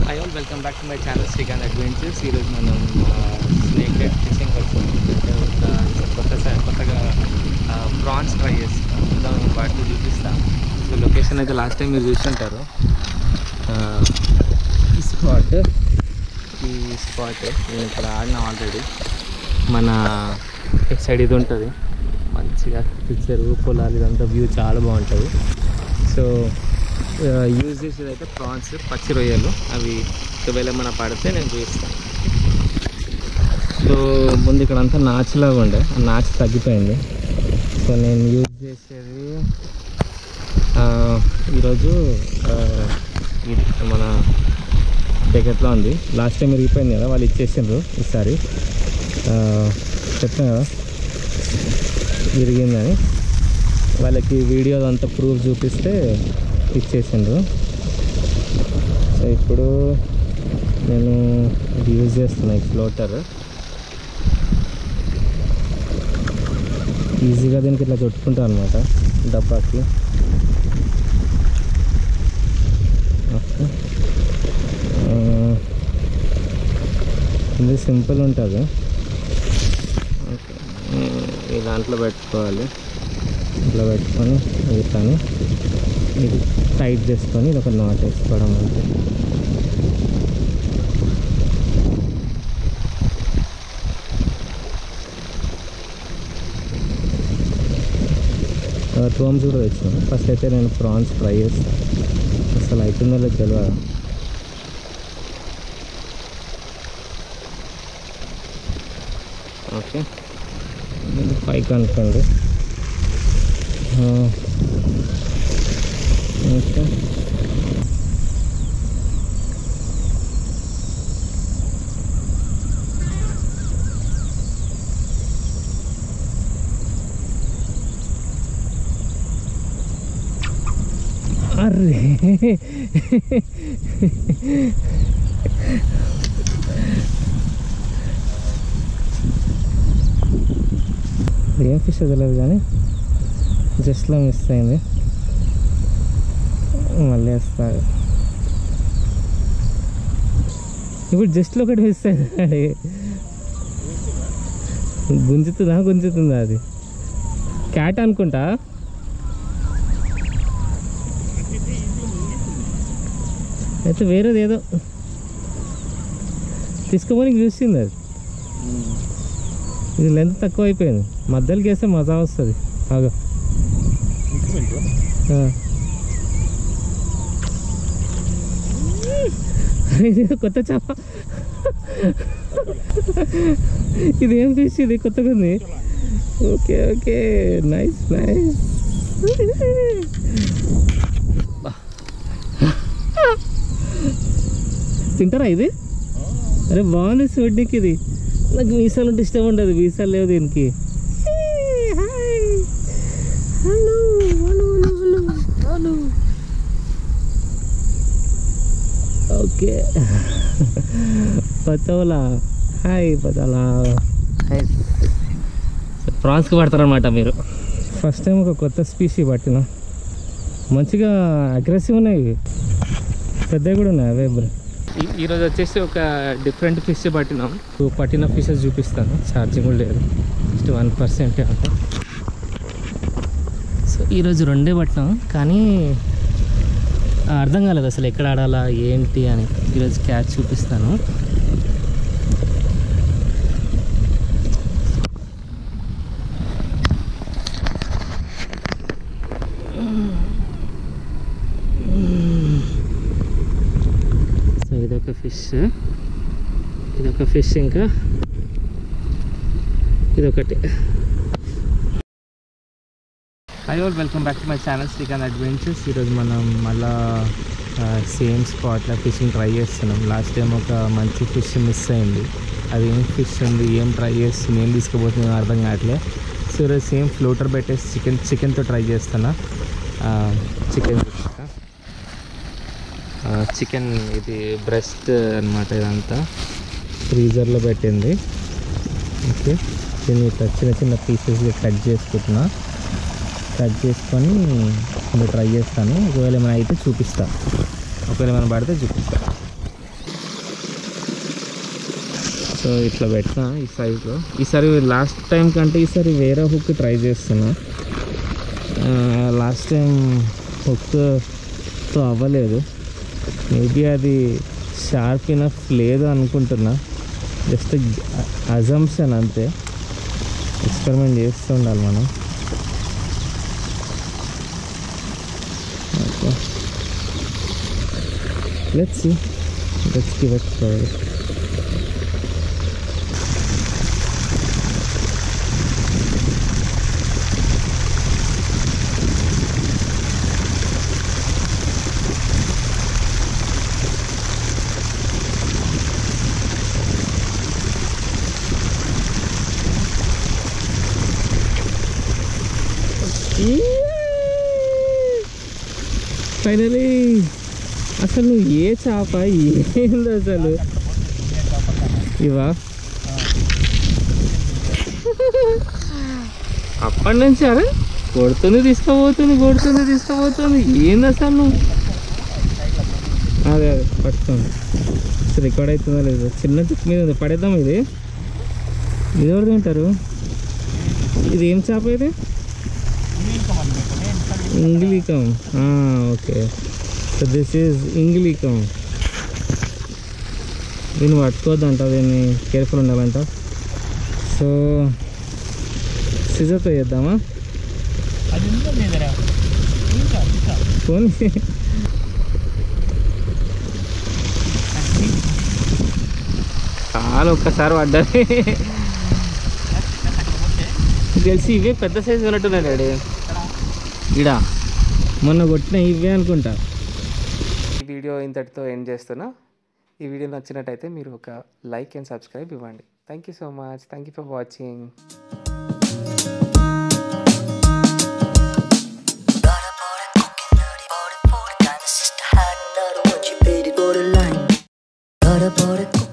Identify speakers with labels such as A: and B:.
A: High all welcome back to my channel Srikanth adventures ఈరోజు మనం snake head fishing వచ్చాం అంటే ఒక కొత్త స- కొత్తగా ప్రాన్స్ ట్రై చేస్తాం చూద్దాం వాటిని చూపిస్తాం సో లొకేషన్ అయితే లాస్ట్ టైం మీరు చూస్తుంటారు ఆ, ఈ స్పాట్ ఈ స్పాట్ నేను ఇక్కడ ఆడినా ఆల్రెడీ మన ఇటు సైడ్ ఇది ఉంటుంది మంచిగా చెరువు పొలాలు ఇదంతా వ్యూ చాలా బాగుంటుంది సో యూజ్ చేసేది అయితే ప్రాన్స్ పచ్చి రొయ్యలు అవి ఒకవేళ మన పడితే నేను చూపిస్తాను సో ముందు ఇక్కడ అంతా నాచులాగా ఉండే ఆ నాచు తగ్గిపోయింది సో నేను యూజ్ చేసేది ఆ, ఈరోజు ఆ, ఇది మన ప్యాకెట్లో ఉంది లాస్ట్ టైం విరిగిపోయింది కదా వాళ్ళు ఇచ్చేసిండ్రు ఈసారి ఆ, చెప్పాను కదా విరిగిందని వాళ్ళకి వీడియో అంతా ప్రూఫ్ చూపిస్తే ఇచ్చేసిండ్రు సో ఇప్పుడు నేను ఇది యూజ్ చేస్తున్నా ఈ ఫ్లోటర్ ఈజీగా దీనికి ఇట్లా చుట్టుకుంటాను అనమాట డబ్బాకి ఓకే ఆ, ఇది సింపుల్ ఉంటుంది ఓకే ఈ దాంట్లో పెట్టుకోవాలి ఇట్లా పెట్టుకొని ఇట్లాని ఇది టైట్ చేసుకొని ఇది ఒక నాట్ వేసుకోవడం అంటే ట్రోమ్స్ కూడా తెచ్చాను ఫస్ట్ అయితే నేను ప్రాన్స్ ఫ్రై చేస్తాను అసలు అవుతుందో లేదో తెలియదు ఓకే ఇది పైకి అనుకోండి ఆ, ఓకే అరే ఏం ఫిష్ తెలియదు కానీ జస్ట్లో మిస్ అయింది మళ్ళీ వేస్తారు ఇప్పుడు జస్ట్లో ఒకటి మిస్ అయింది గుంజుతుందా గుంజుతుందా అది క్యాట్ అనుకుంటా అయితే వేరేది ఏదో తీసుకోమని చూసింది అది ఇది లెంత్ తక్కువ అయిపోయింది మధ్యలోకి వేస్తే మజా వస్తుంది బాగా ఆ. ఇది కొత్త చేప ఇది ఏం ఫిష్ ఇది కొత్తగా ఉంది ఓకే ఓకే నైస్ నైస్ తింటారా ఇది అరే బాగుంది చూడడానికి ఇది నాకు వీసాలు అంటే ఇష్టం ఉండదు వీసాలు లేవు దీనికి hello hello hello hello okay పతోలా హాయ్ పతోలా హాయ్ ప్రాన్స్కి పడతారనమాట మీరు ఫస్ట్ టైం ఒక కొత్త స్పీసీ పట్టిన మంచిగా అగ్రెసివ్ ఉన్నాయి ఇవి. పెద్దవి కూడా ఉన్నాయి అవే బ్రో ఈరోజు వచ్చేసి ఒక డిఫరెంట్ ఫిష్ పట్టినాం ఇప్పుడు పట్టిన ఫిషెస్ చూపిస్తాను ఛార్జింగ్ కూడా లేదు జస్ట్ వన్ పర్సెంట్ అంట సో ఈరోజు రెండే పట్టినాం కానీ ఆ, అర్థం కాలేదు అసలు ఎక్కడ ఆడాలా ఏంటి అని ఈరోజు క్యాచ్ చూపిస్తాను సో ఇదొక ఫిష్ ఇదొక ఫిష్ ఇంకా ఇదొకటి hi all welcome back to my channel Srikanth adventures ఈరోజు మనం మళ్ళా సేమ్ స్పాట్లో ఫిషింగ్ ట్రై చేస్తున్నాం లాస్ట్ టైం ఒక మంచి ఫిష్ మిస్ అయింది అది ఏం ఫిష్ ఉంది ఏం ట్రై చేస్తుంది ఏం తీసుకుపోతుంది ఏం అర్థం కావట్లే సో ఈరోజు సేమ్ ఫ్లోటర్ పెట్టేసి చికెన్ చికెన్తో ట్రై చేస్తున్నా చికెన్ చికెన్ ఇది బ్రెస్ట్ అన్నమాట ఇదంతా ఫ్రీజర్లో పెట్టింది ఓకే దీన్ని ఇట్లా చిన్న చిన్న పీసెస్గా కట్ చేసుకుంటున్నా కట్ చేసుకొని ఇప్పుడు ట్రై చేస్తాను ఒకవేళ ఏమైనా అయితే చూపిస్తా ఒకవేళ ఏమైనా పడితే చూపిస్తా
B: సో ఇట్లా పెట్టినా ఈ సైజులో ఈసారి లాస్ట్ టైం కంటే ఈసారి వేరే హుక్ ట్రై చేస్తున్నా లాస్ట్ టైం హుక్తో అవ్వలేదు మేబీ అది షార్ప్ ఇనఫ్ లేదు అనుకుంటున్నా జస్ట్ అజంప్షన్ అంతే ఎక్స్పెరిమెంట్ చేస్తూ ఉండాలి మనం okay let's see let's give it try finally అసలు నువ్వు ఏ చేప ఏంది అసలు ఇవా అప్పటి నుంచి అరే కొడుతుంది తీసుకుపోతుంది కొడుతుంది తీసుకుపోతుంది ఏంది అసలు నువ్వు అదే అదే పట్టుకోండి రికార్డ్ అవుతుందా లేదు చిన్న చుక్క మీద ఉంది పడేద్దాం ఇది ఇది ఎవరు తింటారు ఇది ఏం చేప ఇది ఇంగ్లీకం ఓకే సో దిస్ ఈజ్ ఇంగ్లీకం దీన్ని పట్టుకోవద్దంట దీన్ని కేర్ఫుల్ ఉండాలంట సో సిజర్తో చేద్దామా
A: అది ఉందో లేదరా ఇంకా ఇంకా
B: ఫోన్ చాలా ఒక్కసారి పడ్డది తెలిసి ఇవే పెద్ద సైజు ఉన్నట్టున్నాయి డాడీ ఇడ మొన్న కొట్టిన ఇవే అనుకుంటా
A: ఈ వీడియో ఇంతటితో ఎండ్ చేస్తున్నా ఈ వీడియో నచ్చినట్టయితే మీరు ఒక లైక్ అండ్ సబ్స్క్రైబ్ ఇవ్వండి thank you so much thank you for watching
C: 버릇버릇 borderline 버릇버릇